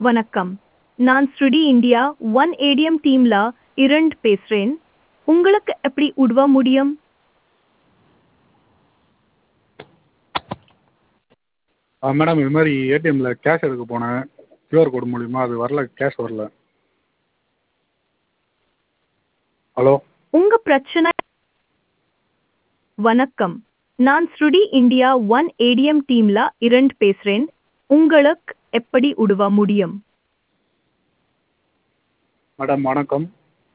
வணக்கம் நான் ஸ்ருடி இந்தியா ஒன் ஏடிஎம் டீம்ல இரண்டு பேசுறேன் உங்களுக்கு எப்படி உதவ முடியும் ஆ மேடம் இது மாதிரி ஏடிஎம்மில் கேஷ் எடுக்க போனேன் க்யூஆர் கோடு மூலிமா அது வரல கேஷ் வரல ஹலோ உங்க பிரச்சனை வணக்கம் நான் ஸ்ருடி இந்தியா ஒன் ஏடிஎம் டீம்ல இரண்டு பேசுறேன் உங்களுக்கு எப்படி உதவ முடியும் மேடம் வணக்கம்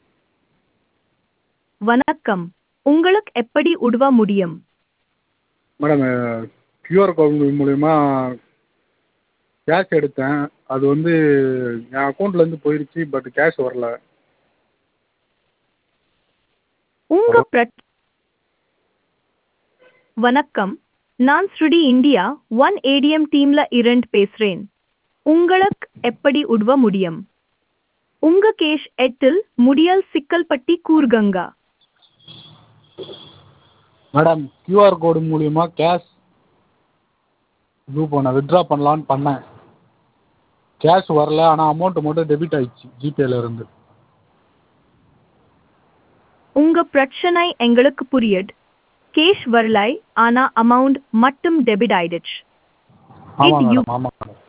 வணக்கம் உங்களுக்கு எப்படி உதவ முடியும் மேடம் க்யூஆர் கோடு மூலிமா கேஷ் எடுத்தேன் அது வந்து என் அக்கௌண்ட்லேருந்து போயிடுச்சு பட் கேஷ் வரல உங்க பிரச் வணக்கம் நான் ஸ்ருடி இந்தியா ஒன் ஏடிஎம் டீம்ல இரண்டு பேசுறேன் உங்களுக்கு எப்படி உதவ முடியும் உங்க கேஷ் எட்டில் முடியல் சிக்கல் பட்டி கூறுகங்க மேடம் க்யூஆர் கோடு மூலிமா கேஷ் இது பண்ண வித்ட்ரா பண்ணலான்னு பண்ணேன் கேஷ் வரல ஆனால் அமௌண்ட் மட்டும் டெபிட் ஆயிடுச்சு ஜிபேல இருந்து உங்க பிரச்சனை எங்களுக்கு புரியுது கேஷ் வரலை ஆனா அமௌண்ட் மட்டும் டெபிட் ஆயிடுச்சு ஆமாம் It you- மேடம் ஆமாம் மேடம்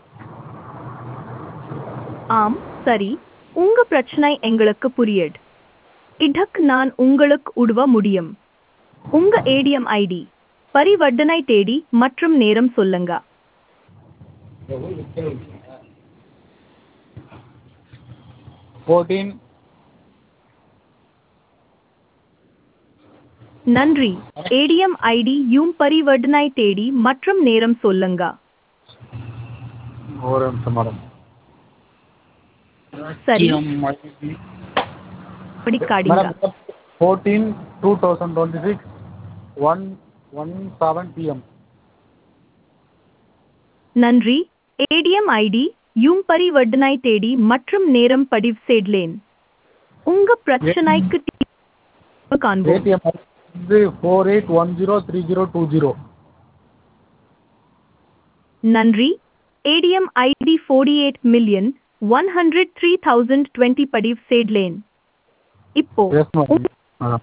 ஆம் சரி உங்க பிரச்சனை எங்களுக்கு புரியுது இதற்கு நான் உங்களுக்கு உதவ முடியும் உங்க ஏடிஎம் ஐடி பரிவர்த்தனை தேதி மற்றும் நேரம் சொல்லுங்க ஃபோர்டீன் நன்றி ஏடிஎம் ஐடி யும் பரிவர்த்தனை தேதி மற்றும் நேரம் சொல்லுங்க ஒரு நிமிஷம் மேடம் சரி மேடம் படிக்காதீங்க fourteen two thousand twenty six one one seven PM நன்றி ஏடிஎம் ஐடி யும் பரிவர்த்தனை தேதி மற்றும் நேரம் பதிவு செய்தேன் உங்க பிரச்சனைக்கு தீர்வு காண்போம் ஏடிஎம் வந்து four eight one zero three zero two zero நன்றி ATM ID forty eight million one hundred three thousand twenty பதிவு செய்தேன் இப்போ எஸ் மேடம் மேடம்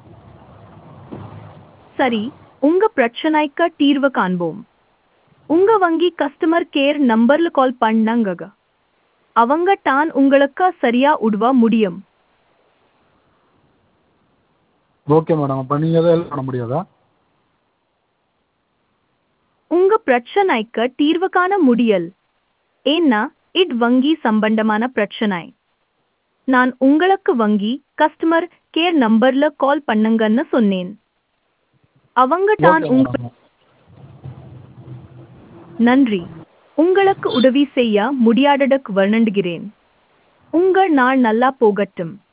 சரி உங்க பிரச்சனைக்கு தீர்வு காண்போம் உங்க வங்கி கஸ்டமர் கேர் நம்பர்ல கால் பண்ணாங்க அவங்க தான் உங்களுக்கு சரியா உதவ முடியும் ஓகே மேடம் அப்போ நீங்கள் எதுவும் ஹெல்ப் பண்ண முடியாதா உங்க பிரச்சனைக்கு தீர்வு காண முடியல் ஏன்னா இது வங்கி சம்பந்தமான பிரச்சனை நான் உங்களுக்கு வங்கி கஸ்டமர் கேர் நம்பர்ல கால் பண்ணுங்கன்னு சொன்னேன் அவங்க தான் ஓகே உங்க மேடம் நன்றி உங்களுக்கு உதவி செய்ய முடியாததுக்கு வருந்துகிறேன் உங்கள் நாள் நல்லா போகட்டும்